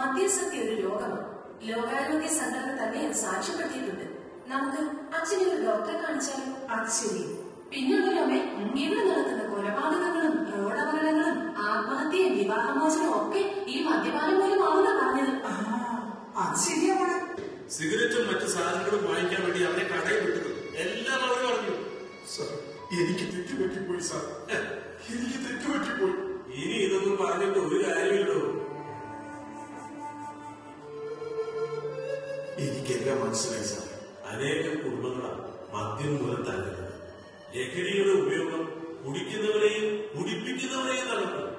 മദ്യാസക്തി ഒരു രോഗമാണ് ലോകാരോഗ്യ സംഘടന തന്നെ അത് സാക്ഷ്യപ്പെടുത്തിയിട്ടുണ്ട് നമുക്ക് അച്ഛനെ ഒരു ഡോക്ടറെ കാണിച്ചാലോ അത് ശരി പിന്നുണ്ടല്ലോ അമ്മേ ഇവിടെ നടക്കുന്ന കൊലപാതകങ്ങളും റോഡ് അപകടങ്ങളും ആത്മഹത്യയും വിവാഹമോചനവും ഒക്കെ ഈ മദ്യപാനം മൂലമാണെന്നാ പറഞ്ഞത് ആ അത് ശരിയാ മോളെ സിഗരറ്റും മറ്റു സാധനങ്ങളും വാങ്ങിക്കാൻ വേണ്ടി അവരെ കടയിൽ വിട്ടത് എല്ലാം അവർ പറഞ്ഞു സാർ എനിക്ക് തെറ്റുപറ്റിപ്പോയി സാർ എനിക്ക് തെറ്റുപറ്റിപ്പോയി ഇനി ഇതൊന്നും പറഞ്ഞിട്ട് ഒരു കാര്യമില്ലല്ലോ എനിക്കെല്ലാം മനസ്സിലായി സാർ അനേകം കുടുംബങ്ങളാണ് മദ്യം മൂലം തകരുന്നത് ലഹരിയുടെ ഉപയോഗം കുടിക്കുന്നവരെയും കുടിപ്പിക്കുന്നവരെയും തകർക്കും